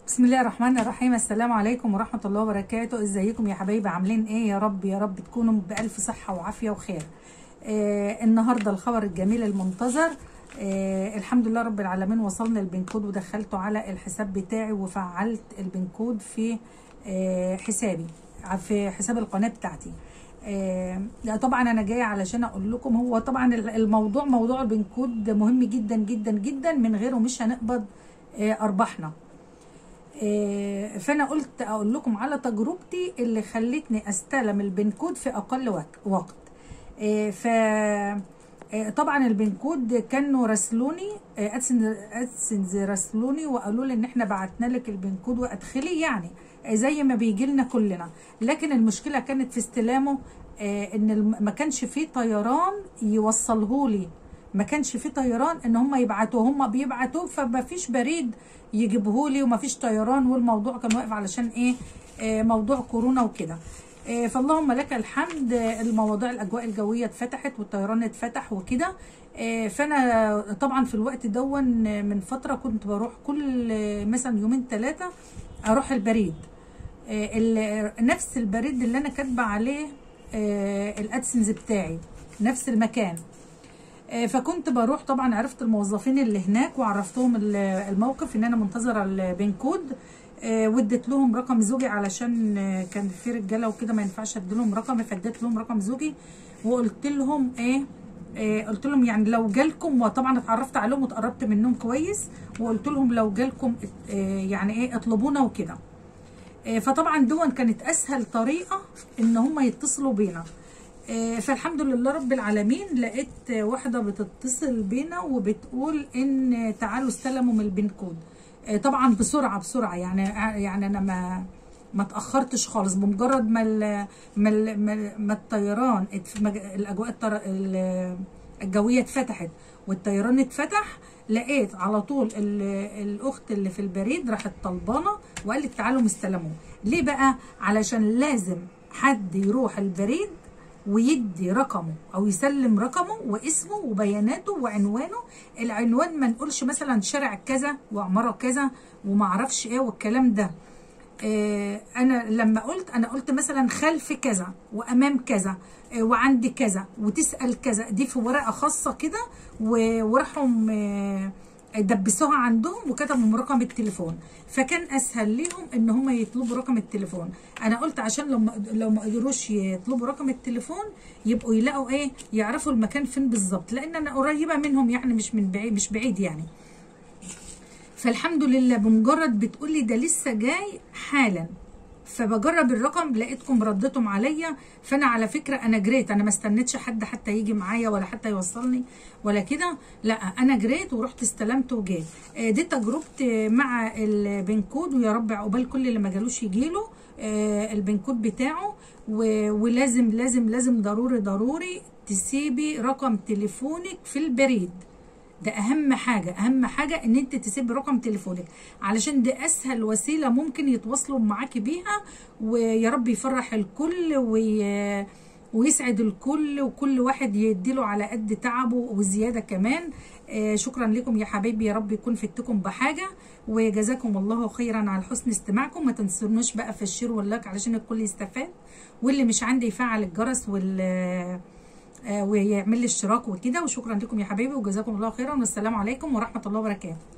بسم الله الرحمن الرحيم السلام عليكم ورحمة الله وبركاته ازيكم يا حبايبي عاملين ايه يا رب يا رب تكونوا بألف صحة وعافية وخير آه النهاردة الخبر الجميل المنتظر آه الحمد لله رب العالمين وصلنا البنكود ودخلته على الحساب بتاعي وفعلت البنكود في آه حسابي في حساب القناة بتاعتي آه طبعا انا جايه علشان اقول لكم هو طبعا الموضوع موضوع البنكود مهم جدا جدا جدا من غيره مش هنقبض آه ارباحنا آه فانا قلت اقول لكم على تجربتي اللي خلتني استلم البنكود في اقل وقت آه ف طبعا البنكود كانوا راسلوني ادسنز ادسنز راسلوني وقالوا لي ان احنا بعتنا لك البنكود وادخلي يعني زي ما بيجي لنا كلنا لكن المشكله كانت في استلامه ان ما كانش فيه طيران يوصله لي ما كانش فيه طيران ان هم يبعتوه هم بيبعتوه فما فيش بريد يجيبه لي وما فيش طيران والموضوع كان واقف علشان ايه موضوع كورونا وكده فاللهم لك الحمد المواضيع الاجواء الجويه اتفتحت والطيران اتفتح وكده فانا طبعا في الوقت دون من فتره كنت بروح كل مثلا يومين ثلاثه اروح البريد نفس البريد اللي انا كاتبه عليه الادسنس بتاعي نفس المكان فكنت بروح طبعا عرفت الموظفين اللي هناك وعرفتهم الموقف ان انا منتظره البنكود واديت لهم رقم زوجي علشان كان في رجاله وكده ما ينفعش ادي لهم رقم فاديت لهم رقم زوجي وقلت لهم ايه آه قلت لهم يعني لو جالكم وطبعا اتعرفت عليهم واتقربت منهم كويس وقلت لهم لو جالكم آه يعني ايه اطلبونا وكده آه فطبعا دون كانت اسهل طريقه ان هم يتصلوا بينا فالحمد لله رب العالمين لقيت واحده بتتصل بينا وبتقول ان تعالوا استلموا من البنكود طبعا بسرعه بسرعه يعني يعني انا ما ما اتاخرتش خالص بمجرد ما ال ما, ال ما الطيران الاجواء الجويه اتفتحت والطيران اتفتح لقيت على طول الاخت اللي في البريد راحت طلبانه وقالت تعالوا مستلموه ليه بقى علشان لازم حد يروح البريد ويدي رقمه او يسلم رقمه واسمه وبياناته وعنوانه العنوان ما نقولش مثلا شارع كذا وعماره كذا وما اعرفش ايه والكلام ده إيه انا لما قلت انا قلت مثلا خلف كذا وامام كذا إيه وعندي كذا وتسال كذا دي في ورقه خاصه كده وراحوا إيه دبسوها عندهم وكتبوا رقم التليفون فكان اسهل ليهم ان هم يطلبوا رقم التليفون انا قلت عشان لو لو ما قدروش يطلبوا رقم التليفون يبقوا يلاقوا ايه يعرفوا المكان فين بالظبط لان انا قريبه منهم يعني مش من بعيد مش بعيد يعني فالحمد لله بمجرد بتقولي ده لسه جاي حالا فبجرب الرقم لقيتكم ردتم عليا فانا على فكره انا جريت انا ما استنيتش حد حتى يجي معايا ولا حتى يوصلني ولا كده لا انا جريت ورحت استلمت وجيت دي تجربتي مع البنكود ويا رب عقبال كل اللي ما جالوش يجيله البنكود بتاعه ولازم لازم لازم ضروري ضروري تسيبي رقم تليفونك في البريد ده اهم حاجه اهم حاجه ان انت تسيبي رقم تليفونك علشان دي اسهل وسيله ممكن يتواصلوا معاكي بيها ويا رب يفرح الكل وي... ويسعد الكل وكل واحد يديله على قد تعبه وزياده كمان آه شكرا لكم يا حبايبي يا رب يكون فدتكم بحاجه وجزاكم الله خيرا على حسن استماعكم ما تنسونوش بقى في الشير واللايك علشان الكل يستفاد واللي مش عندي يفعل الجرس وال آه ويعمل لي اشتراك وكده وشكرا لكم يا حبايبي وجزاكم الله خيرا والسلام عليكم ورحمه الله وبركاته